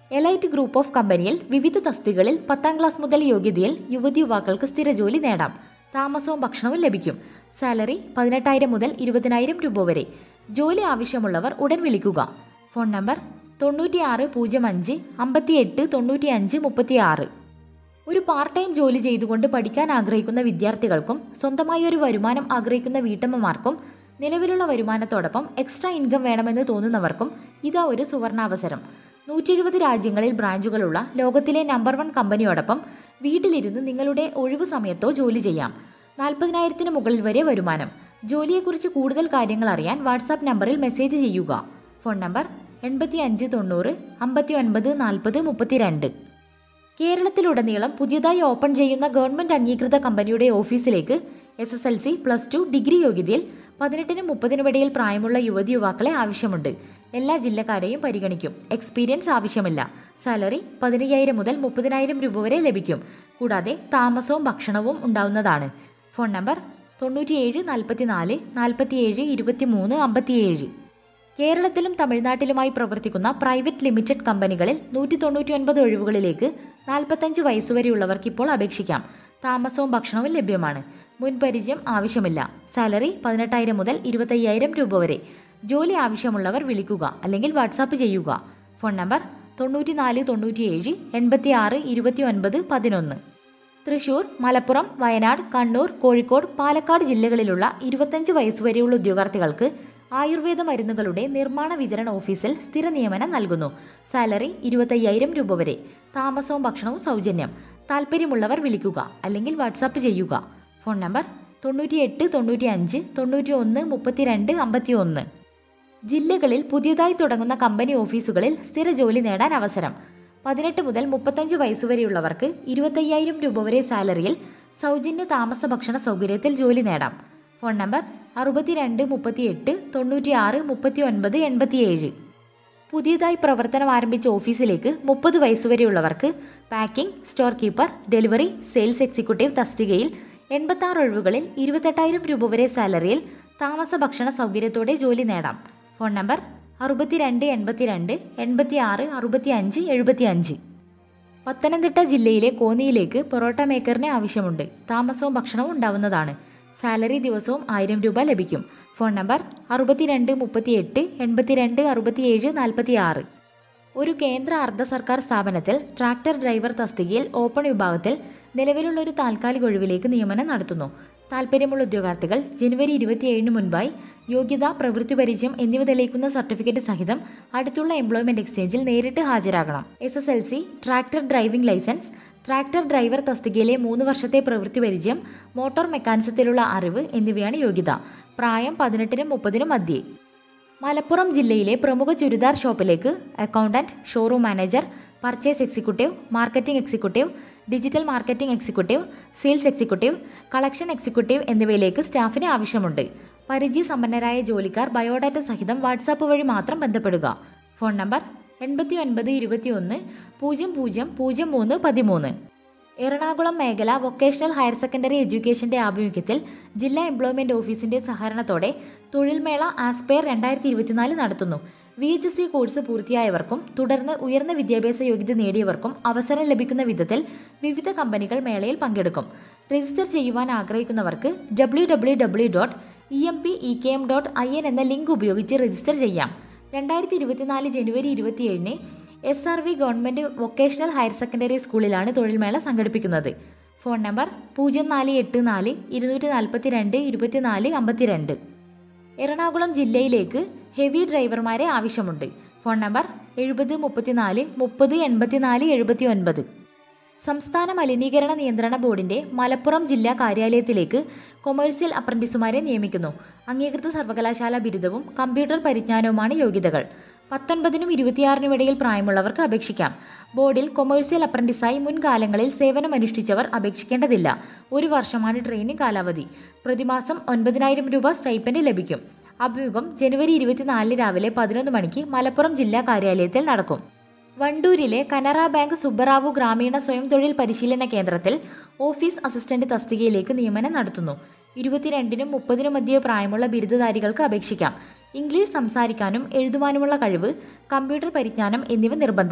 elite group of കമ്പനിയിൽ വിവിധ തസ്തികളിൽ പത്താം ക്ലാസ് മുതൽ യോഗ്യതയിൽ യുവതി യുവാക്കൾക്ക് സ്ഥിര ജോലി നേടാം താമസവും ഭക്ഷണവും ലഭിക്കും സാലറി പതിനെട്ടായിരം മുതൽ ഇരുപതിനായിരം രൂപ വരെ ജോലി ആവശ്യമുള്ളവർ ഉടൻ വിളിക്കുക ഫോൺ നമ്പർ തൊണ്ണൂറ്റിയാറ് പൂജ്യം അഞ്ച് അമ്പത്തിയെട്ട് തൊണ്ണൂറ്റി അഞ്ച് മുപ്പത്തിയാറ് ഒരു പാർട്ട് ടൈം ജോലി ചെയ്തുകൊണ്ട് പഠിക്കാൻ ആഗ്രഹിക്കുന്ന വിദ്യാർത്ഥികൾക്കും സ്വന്തമായി ഒരു വരുമാനം ആഗ്രഹിക്കുന്ന വീട്ടമ്മമാർക്കും നിലവിലുള്ള വരുമാനത്തോടൊപ്പം എക്സ്ട്രാ ഇൻകം വേണമെന്ന് തോന്നുന്നവർക്കും ഇതാ ഒരു സുവർണാവസരം നൂറ്റി എഴുപത് രാജ്യങ്ങളിൽ ബ്രാഞ്ചുകളുള്ള ലോകത്തിലെ നമ്പർ വൺ കമ്പനിയോടൊപ്പം വീട്ടിലിരുന്ന് നിങ്ങളുടെ ഒഴിവു സമയത്തോ ജോലി ചെയ്യാം നാൽപ്പതിനായിരത്തിന് മുകളിൽ വരെ വരുമാനം ജോലിയെക്കുറിച്ച് കൂടുതൽ കാര്യങ്ങൾ അറിയാൻ വാട്സാപ്പ് നമ്പറിൽ മെസ്സേജ് ചെയ്യുക ഫോൺ നമ്പർ എൺപത്തി അഞ്ച് തൊണ്ണൂറ് അമ്പത്തി ഒൻപത് നാൽപ്പത് മുപ്പത്തിരണ്ട് കേരളത്തിലുടനീളം പുതിയതായി ഓപ്പൺ ചെയ്യുന്ന ഗവൺമെന്റ് അംഗീകൃത കമ്പനിയുടെ ഓഫീസിലേക്ക് S S L C plus two degree യോഗ്യതയിൽ പതിനെട്ടിനും മുപ്പതിനും ഇടയിൽ പ്രായമുള്ള യുവതി യുവാക്കളെ ആവശ്യമുണ്ട് എല്ലാ ജില്ലക്കാരെയും പരിഗണിക്കും എക്സ്പീരിയൻസ് ആവശ്യമില്ല സാലറി പതിനയ്യായിരം മുതൽ മുപ്പതിനായിരം രൂപ വരെ ലഭിക്കും കൂടാതെ താമസവും ഭക്ഷണവും ഉണ്ടാവുന്നതാണ് ഫോൺ നമ്പർ തൊണ്ണൂറ്റിയേഴ് നാൽപ്പത്തിനാല് നാൽപ്പത്തിയേഴ് ഇരുപത്തിമൂന്ന് അമ്പത്തിയേഴ് കേരളത്തിലും തമിഴ്നാട്ടിലുമായി പ്രവർത്തിക്കുന്ന പ്രൈവറ്റ് ലിമിറ്റഡ് കമ്പനികളിൽ നൂറ്റി തൊണ്ണൂറ്റി ഒൻപത് ഒഴിവുകളിലേക്ക് നാൽപ്പത്തഞ്ച് വയസ്സുവരെയുള്ളവർക്ക് ഇപ്പോൾ അപേക്ഷിക്കാം താമസവും ഭക്ഷണവും ലഭ്യമാണ് മുൻപരിചയം ആവശ്യമില്ല സാലറി പതിനെട്ടായിരം മുതൽ ഇരുപത്തയ്യായിരം രൂപ വരെ ജോലി ആവശ്യമുള്ളവർ വിളിക്കുക അല്ലെങ്കിൽ വാട്സാപ്പ് ചെയ്യുക ഫോൺ നമ്പർ തൊണ്ണൂറ്റിനാല് തൊണ്ണൂറ്റിയേഴ് എൺപത്തി ആറ് ഇരുപത്തി ഒൻപത് പതിനൊന്ന് തൃശൂർ മലപ്പുറം വയനാട് കണ്ണൂർ കോഴിക്കോട് പാലക്കാട് ജില്ലകളിലുള്ള ഇരുപത്തഞ്ച് വയസ്സുവരെയുള്ള ഉദ്യോഗാർത്ഥികൾക്ക് ആയുർവേദ മരുന്നുകളുടെ നിർമ്മാണ വിതരണ ഓഫീസിൽ സ്ഥിര നിയമനം നൽകുന്നു സാലറി ഇരുപത്തയ്യായിരം രൂപ വരെ താമസവും ഭക്ഷണവും സൗജന്യം താല്പര്യമുള്ളവർ വിളിക്കുക അല്ലെങ്കിൽ വാട്സാപ്പ് ചെയ്യുക ഫോൺ നമ്പർ തൊണ്ണൂറ്റിയെട്ട് തൊണ്ണൂറ്റി അഞ്ച് തൊണ്ണൂറ്റി ഒന്ന് മുപ്പത്തിരണ്ട് അമ്പത്തി ഒന്ന് ജില്ലകളിൽ പുതിയതായി തുടങ്ങുന്ന കമ്പനി ഓഫീസുകളിൽ സ്ഥിര ജോലി നേടാൻ അവസരം പതിനെട്ട് മുതൽ മുപ്പത്തഞ്ച് വയസ്സുവരെയുള്ളവർക്ക് ഇരുപത്തയ്യായിരം രൂപ വരെ സാലറിയിൽ സൗജന്യ താമസ ഭക്ഷണ സൗകര്യത്തിൽ ജോലി നേടാം ഫോൺ നമ്പർ അറുപത്തിരണ്ട് മുപ്പത്തിയെട്ട് തൊണ്ണൂറ്റിയാറ് മുപ്പത്തി ഒൻപത് എൺപത്തിയേഴ് പുതിയതായി പ്രവർത്തനം ആരംഭിച്ച ഓഫീസിലേക്ക് മുപ്പത് വയസ്സുവരെയുള്ളവർക്ക് packing store keeper delivery sales executive തസ്തികയിൽ എൺപത്താറ് ഒഴിവുകളിൽ ഇരുപത്തെട്ടായിരം രൂപ വരെ സാലറിയിൽ താമസ ഭക്ഷണ സൗകര്യത്തോടെ ജോലി നേടാം ഫോൺ നമ്പർ അറുപത്തിരണ്ട് എൺപത്തിരണ്ട് എൺപത്തി ആറ് അറുപത്തി അഞ്ച് എഴുപത്തി അഞ്ച് പത്തനംതിട്ട ജില്ലയിലെ കോന്നിയിലേക്ക് പൊറോട്ട മേക്കറിന് ആവശ്യമുണ്ട് താമസവും ഭക്ഷണവും ഉണ്ടാവുന്നതാണ് സാലറി ദിവസവും ആയിരം രൂപ ലഭിക്കും ഫോൺ നമ്പർ അറുപത്തിരണ്ട് മുപ്പത്തിയെട്ട് എൺപത്തിരണ്ട് അറുപത്തിയേഴ് നാൽപ്പത്തി ആറ് ഒരു കേന്ദ്ര അർദ്ധ സർക്കാർ സ്ഥാപനത്തിൽ ട്രാക്ടർ ഡ്രൈവർ തസ്തികയിൽ ഓപ്പൺ വിഭാഗത്തിൽ നിലവിലുള്ള ഒരു താൽക്കാലിക ഒഴിവിലേക്ക് നിയമനം നടത്തുന്നു താൽപ്പര്യമുള്ള ഉദ്യോഗാർത്ഥികൾ ജനുവരി ഇരുപത്തിയേഴിന് മുൻപായി യോഗ്യത പ്രവൃത്തി പരിചയം എന്നിവ തെളിയിക്കുന്ന സർട്ടിഫിക്കറ്റ് സഹിതം അടുത്തുള്ള എംപ്ലോയ്മെന്റ് എക്സ്ചേഞ്ചിൽ നേരിട്ട് ഹാജരാകണം S S L C tractor driving licence tractor driver തസ്തികയിലെ മൂന്ന് വർഷത്തെ പ്രവൃത്തി പരിചയം മോട്ടോർ മെക്കാനിസത്തിലുള്ള അറിവ് എന്നിവയാണ് യോഗ്യത പ്രായം പതിനെട്ടിനും മുപ്പതിനും മധ്യേ മലപ്പുറം ജില്ലയിലെ പ്രമുഖ ചുരിദാർ ഷോപ്പിലേക്ക് accountant showroom manager purchase executive marketing executive digital marketing executive sales executive collection executive എന്നിവയിലേക്ക് സ്റ്റാഫിന് ആവശ്യമുണ്ട് പരിചയസമ്പന്നരായ ജോലിക്കാർ ബയോഡാറ്റ സഹിതം വാട്സാപ്പ് വഴി മാത്രം ബന്ധപ്പെടുക ഫോൺ നമ്പർ എൺപത്തി ഒൻപത് ഇരുപത്തി ഒന്ന് പൂജ്യം പൂജ്യം പൂജ്യം മൂന്ന് പതിമൂന്ന് എറണാകുളം മേഖല വൊക്കേഷണൽ ഹയർ സെക്കൻഡറി എഡ്യൂക്കേഷന്റെ ആഭിമുഖ്യത്തിൽ ജില്ലാ എംപ്ലോയ്മെന്റ് ഓഫീസിന്റെ സഹകരണത്തോടെ തൊഴിൽമേള ആസ്പെയർ രണ്ടായിരത്തി ഇരുപത്തിനാല് നടത്തുന്നു V H S C course പൂർത്തിയായവർക്കും തുടർന്ന് ഉയർന്ന വിദ്യാഭ്യാസ യോഗ്യത നേടിയവർക്കും അവസരം ലഭിക്കുന്ന വിധത്തിൽ വിവിധ കമ്പനികൾ മേളയിൽ പങ്കെടുക്കും രജിസ്റ്റർ ചെയ്യുവാൻ ആഗ്രഹിക്കുന്നവർക്ക് W W W dot E M P E K M dot I N എന്ന ലിങ്ക് ഉപയോഗിച്ച് രജിസ്റ്റർ ചെയ്യാം രണ്ടായിരത്തി ഇരുപത്തിനാല് ജനുവരി ഇരുപത്തിയേഴിന് S R V government vocational higher secondary സ്കൂളിലാണ് തൊഴിൽമേള സംഘടിപ്പിക്കുന്നത് ഫോൺ നമ്പർ പൂജ്യം നാല് എട്ട് നാല് ഇരുന്നൂറ്റി നാൽപ്പത്തി രണ്ട് ഇരുപത്തിനാല് അമ്പത്തിരണ്ട് എറണാകുളം ജില്ലയിലേക്ക് ഹെവി ഡ്രൈവർമാരെ ആവശ്യമുണ്ട് ഫോൺ നമ്പർ എഴുപത് മുപ്പത്തിനാല് മുപ്പത് എൺപത്തിനാല് എഴുപത്തി ഒൻപത് സംസ്ഥാന മലിനീകരണ നിയന്ത്രണ ബോർഡിന്റെ മലപ്പുറം ജില്ലാ കാര്യാലയത്തിലേക്ക് കൊമേഴ്സ്യൽ അപ്രന്റീസുമാരെ നിയമിക്കുന്നു അംഗീകൃത സർവകലാശാല ബിരുദവും കമ്പ്യൂട്ടർ പരിജ്ഞാനവുമാണ് യോഗ്യതകൾ പത്തൊൻപതിനും ഇരുപത്തിയാറിനും ഇടയിൽ പ്രായമുള്ളവർക്ക് അപേക്ഷിക്കാം ബോർഡിൽ കൊമേഴ്സ്യൽ അപ്രന്റീസായി മുൻകാലങ്ങളിൽ സേവനമനുഷ്ഠിച്ചവർ അപേക്ഷിക്കേണ്ടതില്ല ഒരു വർഷമാണ് ട്രെയിനിങ് കാലാവധി പ്രതിമാസം ഒൻപതിനായിരം രൂപ സ്റ്റൈപ്പൻഡ് ലഭിക്കും അഭിമുഖം ജനുവരി ഇരുപത്തിനാലിന് രാവിലെ പതിനൊന്ന് മണിക്ക് മലപ്പുറം ജില്ലാ കാര്യാലയത്തിൽ നടക്കും വണ്ടൂരിലെ കനറ ബാങ്ക് സുബ്ബറാവു ഗ്രാമീണ സ്വയം തൊഴിൽ പരിശീലന കേന്ദ്രത്തിൽ ഓഫീസ് അസിസ്റ്റന്റ് തസ്തികയിലേക്ക് നിയമനം നടത്തുന്നു ഇരുപത്തിരണ്ടിനും മുപ്പതിനും മധ്യേ പ്രായമുള്ള ബിരുദധാരികൾക്ക് അപേക്ഷിക്കാം ഇംഗ്ലീഷ് സംസാരിക്കാനും എഴുതുവാനുമുള്ള കഴിവ് കമ്പ്യൂട്ടർ പരിജ്ഞാനം എന്നിവ നിർബന്ധം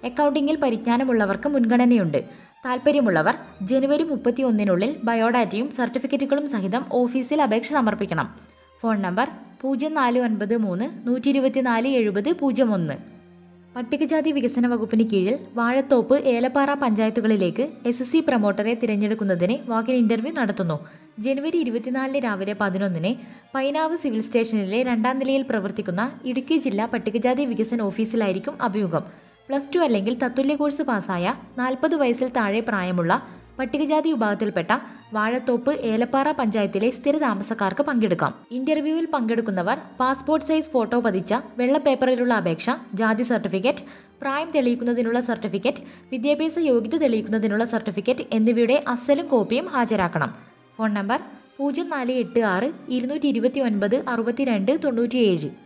അക്കൗണ്ടിങ്ങിൽ പരിജ്ഞാനമുള്ളവർക്ക് മുൻഗണനയുണ്ട് താൽപ്പര്യമുള്ളവർ ജനുവരി മുപ്പത്തി ഒന്നിനുള്ളിൽ ബയോഡാറ്റയും സർട്ടിഫിക്കറ്റുകളും സഹിതം ഓഫീസിൽ അപേക്ഷ സമർപ്പിക്കണം ഫോൺ നമ്പർ പൂജ്യം നാല് ഒൻപത് മൂന്ന് നൂറ്റി ഇരുപത്തിനാല് എഴുപത് പൂജ്യം ഒന്ന് പട്ടികജാതി വികസന വകുപ്പിന് കീഴിൽ വാഴത്തോപ്പ് ഏലപ്പാറ പഞ്ചായത്തുകളിലേക്ക് എസ് എസ് സി പ്രൊമോട്ടറെ തിരഞ്ഞെടുക്കുന്നതിന് വാക്കിൻ ഇന്റർവ്യൂ നടത്തുന്നു ജനുവരി ഇരുപത്തിനാലിന് രാവിലെ പതിനൊന്നിന് പൈനാവ് സിവിൽ സ്റ്റേഷനിലെ രണ്ടാം നിലയിൽ പ്രവർത്തിക്കുന്ന ഇടുക്കി ജില്ലാ പട്ടികജാതി വികസന ഓഫീസിലായിരിക്കും അഭിമുഖം പ്ലസ് ടു അല്ലെങ്കിൽ തത്തുല്യ കോഴ്സ് പാസ്സായ നാൽപ്പത് വയസ്സിൽ താഴെ പ്രായമുള്ള പട്ടികജാതി വിഭാഗത്തിൽപ്പെട്ട വാഴത്തോപ്പ് ഏലപ്പാറ പഞ്ചായത്തിലെ സ്ഥിര താമസക്കാർക്ക് പങ്കെടുക്കാം ഇന്റർവ്യൂവിൽ പങ്കെടുക്കുന്നവർ പാസ്പോർട്ട് സൈസ് ഫോട്ടോ പതിച്ച വെള്ള പേപ്പറിലുള്ള അപേക്ഷ ജാതി സർട്ടിഫിക്കറ്റ് പ്രായം തെളിയിക്കുന്നതിനുള്ള സർട്ടിഫിക്കറ്റ് വിദ്യാഭ്യാസ യോഗ്യത തെളിയിക്കുന്നതിനുള്ള സർട്ടിഫിക്കറ്റ് എന്നിവയുടെ അസലും കോപ്പിയും ഹാജരാക്കണം ഫോൺ നമ്പർ പൂജ്യം നാല് എട്ട് ആറ് ഇരുന്നൂറ്റി ഇരുപത്തി ഒൻപത് അറുപത്തിരണ്ട് തൊണ്ണൂറ്റിയേഴ്